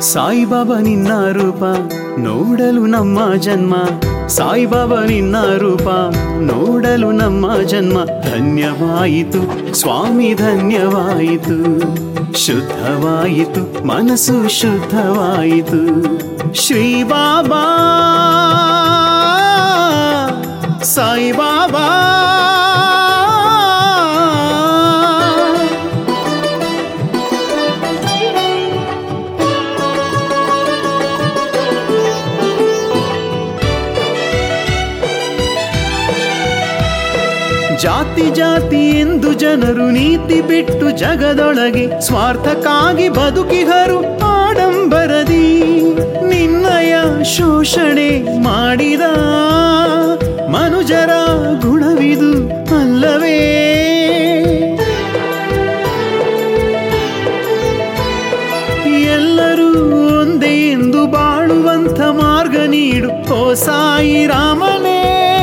ಸಾಯಿಬಾಬಾ ನಿನ್ನ ರೂಪ ನೋಡಲು ನಮ್ಮ ಜನ್ಮ ಸಾಯಿಬಾಬಾ ನಿನ್ನ ರೂಪ ನೋಡಲು ನಮ್ಮ ಜನ್ಮ ಧನ್ಯವಾಯಿತು ಸ್ವಾಮಿ ಧನ್ಯವಾಯಿತು ಶುದ್ಧವಾಯಿತು ಮನಸ್ಸು ಶುದ್ಧವಾಯಿತು ಶ್ರೀ ಬಾಬಾ ಸಾಯಿಬಾಬಾ ಜಾತಿ ಜಾತಿ ಎಂದು ಜನರು ನೀತಿ ಬಿಟ್ಟು ಜಗದೊಳಗೆ ಸ್ವಾರ್ಥಕ್ಕಾಗಿ ಬದುಕಿಗರು ಆಡಂಬರದಿ ನಿನ್ನಯ ಶೋಷಣೆ ಮಾಡಿದ ಮನುಜರ ಗುಣವಿದು ಅಲ್ಲವೇ ಎಲ್ಲರೂ ಒಂದೇ ಎಂದು ಬಾಳುವಂಥ ಮಾರ್ಗ ನೀಡು ಓ ಸಾಯಿ ರಾಮನೇ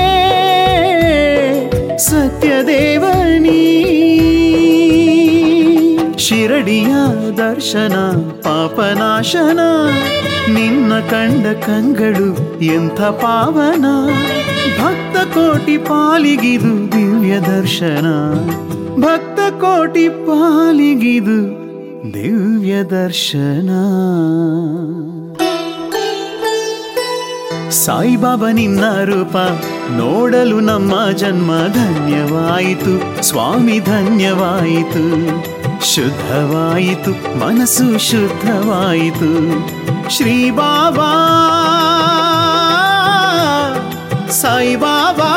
ಸತ್ಯದೇವನೀ ಶಿರಡಿಯ ದರ್ಶನ ಪಾಪನಾಶನ ನಿನ್ನ ಕಂಡ ಕಂಗಳು ಎಂಥ ಪಾವನ ಭಕ್ತ ಕೋಟಿ ಪಾಲಿಗಿದು ದಿವ್ಯ ದರ್ಶನ ಭಕ್ತ ಕೋಟಿ ಪಾಲಿಗಿದು ದಿವ್ಯ ದರ್ಶನ ಸಾಯಿಬಾಬಾ ನಿನ್ನ ರೂಪ ನೋಡಲು ನಮ್ಮ ಜನ್ಮ ಧನ್ಯವಾಯಿತು ಸ್ವಾಮಿ ಧನ್ಯವಾಯಿತು ಶುದ್ಧವಾಯಿತು ಮನಸ್ಸು ಶುದ್ಧವಾಯಿತು ಶ್ರೀ ಬಾಬಾ ಸಾಯಿಬಾಬಾ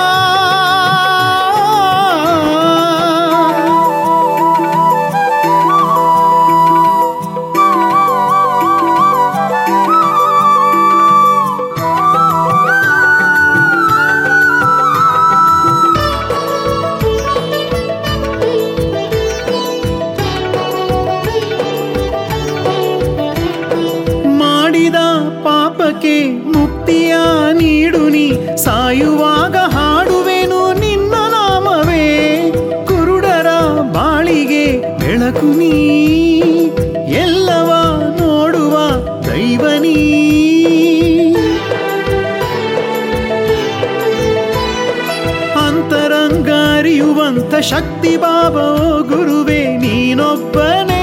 ಮಾಡಿದ ಪಾಪಕ್ಕೆ ಮುಕ್ತಿಯ ನೀಡು ನೀ ಸಾಯುವಾಗ ಹಾಡುವೆನು ನಿನ್ನ ನಾಮವೇ ಕುರುಡರ ಬಾಳಿಗೆ ಬೆಳಕು ನೀ ಎಲ್ಲವ ನೋಡುವ ದೈವನೀ ಅಂತರಂಗ ಅರಿಯುವಂತ ಶಕ್ತಿ ಬಾಬಾ ಓ ಗುರುವೇ ನೀನೊಬ್ಬನೇ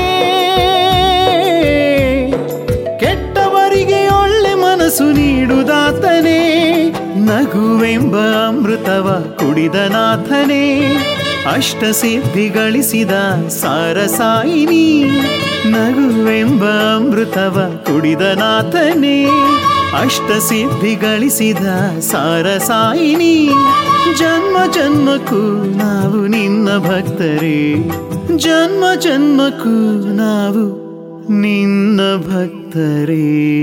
ಕೆಟ್ಟವರಿಗೆ ಒಳ್ಳೆ ಮನಸ್ಸು ನೀಡುದಾತನೇ ನಗುವೆಂಬ ಅಮೃತವ ಕುಡಿದ ನಾಥನೇ ಅಷ್ಟ ಸಿದ್ಧಿ ಗಳಿಸಿದ ಸಾರಸಾಯಿನಿ ನಗುವೆಂಬ ಅಮೃತವ ಕುಡಿದ ನಾಥನೇ ಅಷ್ಟ ಸಿದ್ಧಿ ಗಳಿಸಿದ ಸಾರಸಾಯಿನಿ ಜನ್ಮ ಜನ್ಮಕ್ಕೂ ನಾವು ನಿನ್ನ ಭಕ್ತರೇ ಜನ್ಮ ಜನ್ಮಕ್ಕೂ ನಾವು ನಿನ್ನ ಭಕ್ತರೇ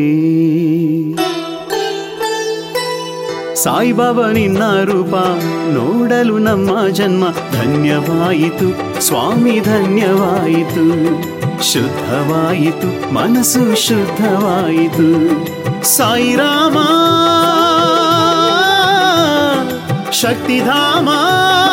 ಸಾಯಿಬಾಬಾ ನಿನ್ನ ರೂಪ ನೋಡಲು ನಮ್ಮ ಜನ್ಮ ಧನ್ಯವಾಯಿತು ಸ್ವಾಮಿ ಧನ್ಯವಾಯಿತು ಶುದ್ಧವಾಯಿತು ಮನಸ್ಸು ಶುದ್ಧವಾಯಿತು ಸಾಯಿರಾಮ ಶಕ್ತಿಧಾಮ